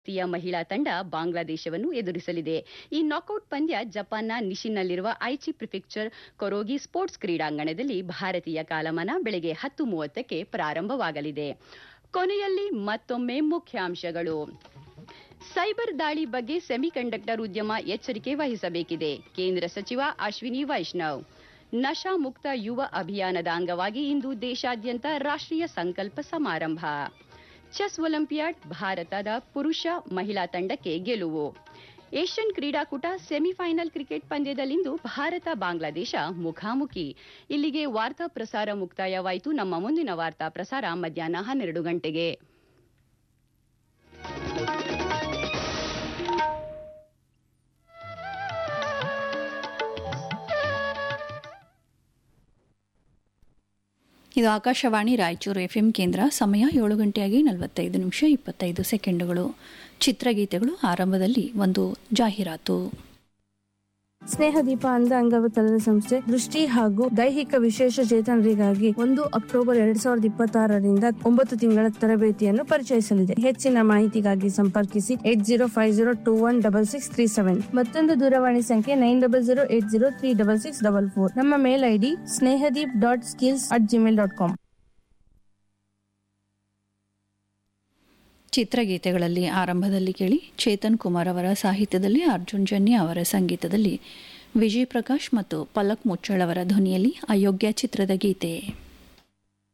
ಭಾರತೀಯ ಮಹಿಳಾ ತಂಡ ಬಾಂಗ್ಲಾದೇಶವನ್ನು ಎದುರಿಸಲಿದೆ ಈ ನಾಕೌಟ್ ಪಂದ್ಯ ಜಪಾನ್ನ ನಿಶಿನ್ನಲ್ಲಿರುವ ಐಚಿ ಪ್ರಿಫೆಕ್ಚರ್ ಕೊರೋಗಿ ಸ್ಪೋರ್ಟ್ಸ್ ಕ್ರೀಡಾಂಗಣದಲ್ಲಿ ಭಾರತೀಯ ಕಾಲಮಾನ ಬೆಳಗ್ಗೆ ಹತ್ತು ಮೂವತ್ತಕ್ಕೆ ಪ್ರಾರಂಭವಾಗಲಿದೆ ಕೊನೆಯಲ್ಲಿ ಮತ್ತೊಮ್ಮೆ ಮುಖ್ಯಾಂಶಗಳು ಸೈಬರ್ ದಾಳಿ ಬಗ್ಗೆ ಸೆಮಿಕಂಡಕ್ಟರ್ ಉದ್ಯಮ ಎಚ್ಚರಿಕೆ ವಹಿಸಬೇಕಿದೆ ಕೇಂದ್ರ ಸಚಿವ ಅಶ್ವಿನಿ ವೈಷ್ಣವ್ ನಶಾ ಮುಕ್ತ ಯುವ ಅಭಿಯಾನದ ಅಂಗವಾಗಿ ಇಂದು ದೇಶಾದ್ಯಂತ ರಾಷ್ಟ್ರೀಯ ಸಂಕಲ್ಪ ಸಮಾರಂಭ ಚೆಸ್ ಒಲಿಂಪಿಯಾಡ್ ಭಾರತದ ಪುರುಷ ಮಹಿಳಾ ತಂಡಕ್ಕೆ ಗೆಲುವು ಏಷ್ಯನ್ ಕ್ರೀಡಾಕೂಟ ಸೆಮಿಫೈನಲ್ ಕ್ರಿಕೆಟ್ ಪಂದ್ಯದಲ್ಲಿಂದು ಭಾರತ ಬಾಂಗ್ಲಾದೇಶ ಮುಖಾಮುಖಿ ಇಲ್ಲಿಗೆ ವಾರ್ತಾ ಪ್ರಸಾರ ಮುಕ್ತಾಯವಾಯಿತು ನಮ್ಮ ಮುಂದಿನ ವಾರ್ತಾ ಪ್ರಸಾರ ಮಧ್ಯಾಹ್ನ ಹನ್ನೆರಡು ಗಂಟೆಗೆ ಇದು ಆಕಾಶವಾಣಿ ರಾಯಚೂರು ಎಫ್ಎಂ ಕೇಂದ್ರ ಸಮಯ ಏಳು ಗಂಟೆಯಾಗಿ ನಲವತ್ತೈದು ನಿಮಿಷ ಇಪ್ಪತ್ತೈದು ಸೆಕೆಂಡುಗಳು ಚಿತ್ರಗೀತೆಗಳು ಆರಂಭದಲ್ಲಿ ಒಂದು ಜಾಹೀರಾತು ಸ್ನೇಹದೀಪ ಅಂಧ ಅಂಗವಿಕಲರ ಸಂಸ್ಥೆ ದೃಷ್ಟಿ ಹಾಗೂ ದೈಹಿಕ ವಿಶೇಷ ಚೇತನರಿಗಾಗಿ ಒಂದು ಅಕ್ಟೋಬರ್ ಎರಡ್ ಸಾವಿರದ ಇಪ್ಪತ್ತಾರರಿಂದ ಒಂಬತ್ತು ತಿಂಗಳ ತರಬೇತಿಯನ್ನು ಪರಿಚಯಿಸಲಿದೆ ಹೆಚ್ಚಿನ ಮಾಹಿತಿಗಾಗಿ ಸಂಪರ್ಕಿಸಿ eight zero five zero two one double six three seven ಮತ್ತೊಂದು ದೂರವಾಣಿ ಸಂಖ್ಯೆ nine double zero eight zero three double six double four ನಮ್ಮ mail ID Snehadeep dot skills at Gmail dot com ಚಿತ್ರಗೀತೆಗಳಲ್ಲಿ ಆರಂಭದಲ್ಲಿ ಕೇಳಿ ಚೇತನ್ ಕುಮಾರ್ ಅವರ ಸಾಹಿತ್ಯದಲ್ಲಿ ಅರ್ಜುನ್ ಜನ್ಯ ಅವರ ಸಂಗೀತದಲ್ಲಿ ವಿಜಯ್ ಪ್ರಕಾಶ್ ಮತ್ತು ಪಲಕ್ ಮುಚ್ಚಳ್ ಅವರ ಧ್ವನಿಯಲ್ಲಿ ಅಯೋಗ್ಯ ಚಿತ್ರದ ಗೀತೆ